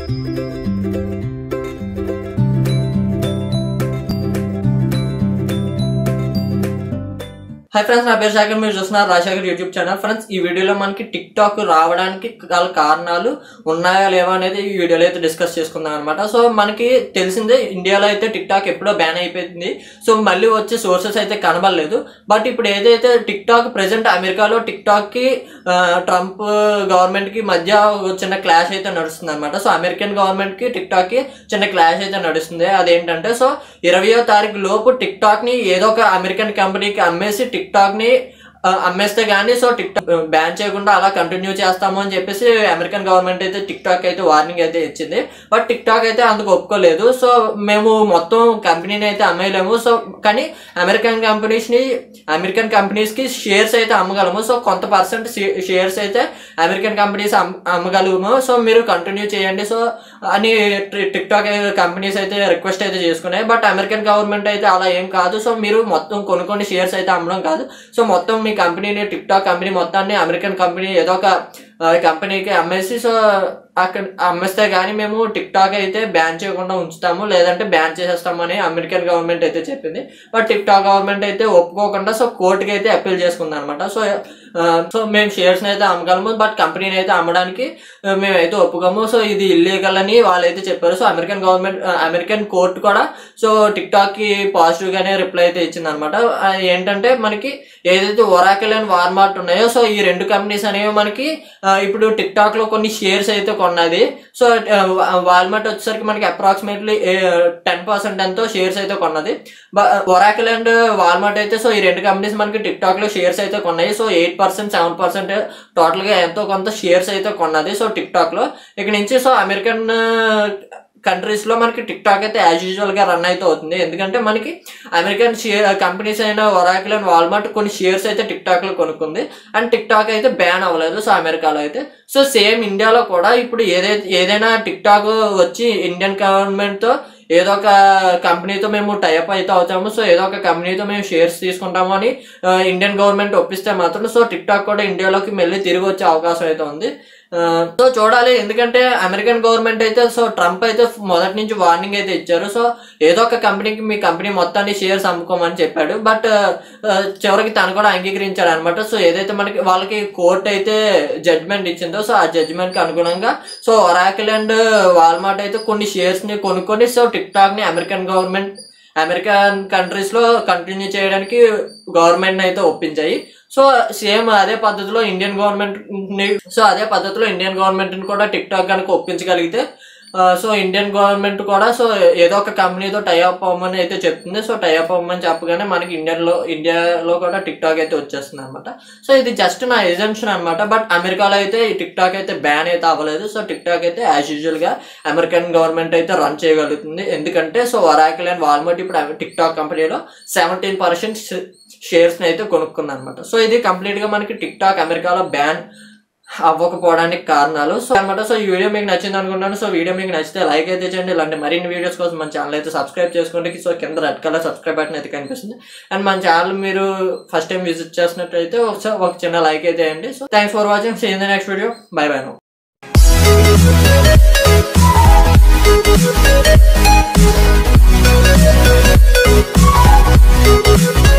Hi friends నా పేరు శాఖర్ మీరు చూస్తున్నారు రాజశేఖర్ యూట్యూబ్ ఛానల్ ఫ్రెండ్స్ ఈ వీడియోలో మనకి టిక్ టాక్ రావడానికి గల కారణాలు ఉన్నాయా లేవా అనేది ఈ వీడియోలో అయితే డిస్కస్ చేసుకుందాం అనమాట సో మనకి తెలిసిందే ఇండియాలో అయితే టిక్ టాక్ ఎప్పుడో బ్యాన్ అయిపోయింది సో మళ్ళీ వచ్చే సోర్సెస్ అయితే కనబడలేదు బట్ ఇప్పుడు ఏదైతే టిక్ టాక్ ప్రెసెంట్ అమెరికాలో టిక్ టాక్ కి ఆ, ట్రంప్ గవర్నమెంట్ కి మధ్య ఒక చిన్న క్లాష్ అయితే నడుస్తుంది అనమాట సో అమెరికన్ గవర్నమెంట్ కి టిక్ టాక్ కి చిన్న క్లాష్ అయితే నడుస్తుంది అదేంటంటే సో ఇరవయో తారీఖు లోపు టిక్ టాక్ ని ఏదో ఒక అమెరికన్ కంపెనీకి అమ్మేసి టిక్ టాక్ ని ఆ, అమ్మేస్తే గానీ సో టిక్ టాక్ బ్యాన్ చేయకుండా అలా కంటిన్యూ చేస్తాము అని చెప్పేసి అమెరికన్ గవర్నమెంట్ అయితే టిక్ టాక్ అయితే వార్నింగ్ అయితే ఇచ్చింది బట్ టిక్ టాక్ అయితే అందుకు ఒప్పుకోలేదు సో మేము మొత్తం కంపెనీని అయితే అమ్మేయలేము సో కానీ అమెరికన్ కంపెనీస్ ని అమెరికన్ కంపెనీస్ కి షేర్స్ అయితే అమ్మగలము సో కొంత పర్సెంట్ షేర్స్ అయితే అమెరికన్ కంపెనీస్ అమ్మగలము సో మీరు కంటిన్యూ చేయండి సో అని టిక్ టాక్ కంపెనీస్ అయితే రిక్వెస్ట్ అయితే చేసుకున్నాయి బట్ అమెరికన్ గవర్నమెంట్ అయితే అలా ఏం కాదు సో మీరు మొత్తం కొన్ని కొన్ని షేర్స్ అయితే అమ్మడం కాదు సో మొత్తం మీ కంపెనీని టిక్ టాక్ కంపెనీ మొత్తాన్ని అమెరికన్ కంపెనీ ఏదో ఒక ఆ, కంపెనీకి అమ్మేసి సో అక్కడ అమ్మేస్తే కానీ మేము టిక్ టాక్ అయితే బ్యాన్ చేయకుండా ఉంచుతాము లేదంటే బ్యాన్ చేసేస్తామని అమెరికన్ గవర్నమెంట్ అయితే చెప్పింది బట్ టిక్ టాక్ గవర్నమెంట్ అయితే ఒప్పుకోకుండా సో కోర్టుకి అయితే అప్పీల్ చేసుకుంది అనమాట సో ఆ, సో మేము షేర్స్ అయితే అమ్మగలము బట్ కంపెనీని అయితే అమ్మడానికి ఆ, మేమైతే ఒప్పుకోము సో ఇది ఇల్లీగల్ అని వాళ్ళైతే చెప్పారు సో అమెరికన్ గవర్నమెంట్ ఆ, అమెరికన్ కోర్టు కూడా సో టిక్ టాక్ కి పాజిటివ్ గానే రిప్లై అయితే ఇచ్చింది అనమాట ఏంటంటే మనకి ఏదైతే ఒరాకిల్ అండ్ వార్మార్ట్ ఉన్నాయో సో ఈ రెండు కంపెనీస్ అనేవి మనకి ఆ, ఇప్పుడు టిక్ టాక్ లో కొన్ని షేర్స్ అయితే కొన్నది సో వాల్మార్ట్ వచ్చేసరికి మనకి అప్రాక్సిమేట్లీ టెన్ పర్సెంట్ ఎంతో షేర్స్ అయితే కొన్నది ఒరాకిల్ అండ్ వాల్మార్ట్ అయితే సో ఈ రెండు కంపెనీస్ మనకి టిక్ టాక్ లో షేర్స్ అయితే కొన్నాయి so eight percent seven percent total గా ఎంతో కొంత షేర్స్ అయితే కొన్నది సో టిక్ టాక్ లో ఇక్కడ నుంచి సో అమెరికన్ కంట్రీస్ లో మనకి టిక్ టాక్ అయితే యాజ్ యూజువల్ గా రన్ అయితే అవుతుంది ఎందుకంటే మనకి అమెరికన్ షేర్ కంపెనీస్ అయిన ఒరాకిల్ అండ్ వాల్మార్ట్ కొన్ని షేర్స్ అయితే టిక్ టాక్ లో కొనుక్కుంది అండ్ టిక్ టాక్ అయితే బ్యాన్ అవ్వలేదు సో అమెరికాలో అయితే సో సేమ్ ఇండియాలో కూడా ఇప్పుడు ఏదైతే ఏదైనా టిక్ టాక్ వచ్చి ఇండియన్ గవర్నమెంట్ తో ఏదో ఒక కంపెనీతో మేము టైప్ అయితే అవుతాము సో ఏదో ఒక కంపెనీతో మేము షేర్స్ తీసుకుంటాము అని ఆ, ఇండియన్ గవర్నమెంట్ ఒప్పిస్తే మాత్రం సో టిక్ టాక్ కూడా ఇండియాలోకి మళ్ళీ తిరిగి వచ్చే అవకాశం అయితే ఉంది ఆ, సో చూడాలి ఎందుకంటే అమెరికన్ గవర్నమెంట్ అయితే సో ట్రంప్ అయితే మొదటి నుంచి వార్నింగ్ అయితే ఇచ్చారు సో ఏదో ఒక కంపెనీకి మీ కంపెనీ మొత్తాన్ని షేర్స్ అమ్ముకోమని చెప్పాడు బట్ చివరికి తను కూడా అంగీకరించాడు అనమాట సో ఏదైతే మనకి వాళ్ళకి కోర్ట్ అయితే జడ్జ్మెంట్ ఇచ్చిందో సో ఆ జడ్జ్మెంట్ కి అనుగుణంగా సో ఒరాకిల్ అండ్ వాల్మార్ట్ అయితే కొన్ని షేర్స్ ని కొనుక్కొని సో టిక్ టాక్ ని అమెరికన్ గవర్నమెంట్ అమెరికన్ కంట్రీస్ లో కంటిన్యూ చేయడానికి గవర్నమెంట్ అయితే ఒప్పించాయి సో సేమ్ అదే పద్ధతిలో ఇండియన్ గవర్నమెంట్ ని సో అదే పద్ధతిలో ఇండియన్ గవర్నమెంట్ ని కూడా టిక్ టాక్ కనుక ఒప్పించగలిగితే ఆ, సో ఇండియన్ గవర్నమెంట్ కూడా సో ఏదో ఒక కంపెనీతో టైఅప్ అవ్వమని అయితే చెప్తుంది సో టైఅప్ అవ్వమని చెప్పగానే మనకి ఇండియన్లో ఇండియాలో కూడా టిక్ టాక్ అయితే వచ్చేస్తుంది అనమాట సో ఇది జస్ట్ నా ఎజెన్షన్ అనమాట బట్ అమెరికాలో అయితే ఈ టిక్ టాక్ అయితే బ్యాన్ అయితే అవ్వలేదు సో టిక్ టాక్ అయితే యాజ్ యూజువల్ గా అమెరికన్ గవర్నమెంట్ అయితే రన్ చేయగలుగుతుంది ఎందుకంటే సో వరాకిల్ అండ్ వాల్మార్ట్ ఇప్పుడు టిక్ టాక్ కంపెనీలో సెవెంటీన్ పర్సెంట్ షేర్స్ అయితే కొనుక్కుంది అనమాట సో ఇది కంప్లీట్ గా మనకి టిక్ టాక్ అమెరికాలో బ్యాన్ అవ్వకపోవడానికి కారణాలు సో అనమాట సో ఈ వీడియో మీకు నచ్చింది అనుకుంటాను సో వీడియో మీకు నచ్చితే లైక్ అయితే చేయండి ఇలాంటి మరిన్ని వీడియోస్ కోసం మన ఛానల్ అయితే సబ్స్క్రైబ్ చేసుకోండి సో కింద రెడ్ కలర్ సబ్స్క్రైబ్ బటన్ అయితే కనిపిస్తుంది అండ్ మన ఛానల్ మీరు ఫస్ట్ టైం విజిట్ చేసినట్టయితే ఒకసారి ఒక చిన్న లైక్ అయితే చేయండి so thanks for watching see in the next video bye bye no Thank you.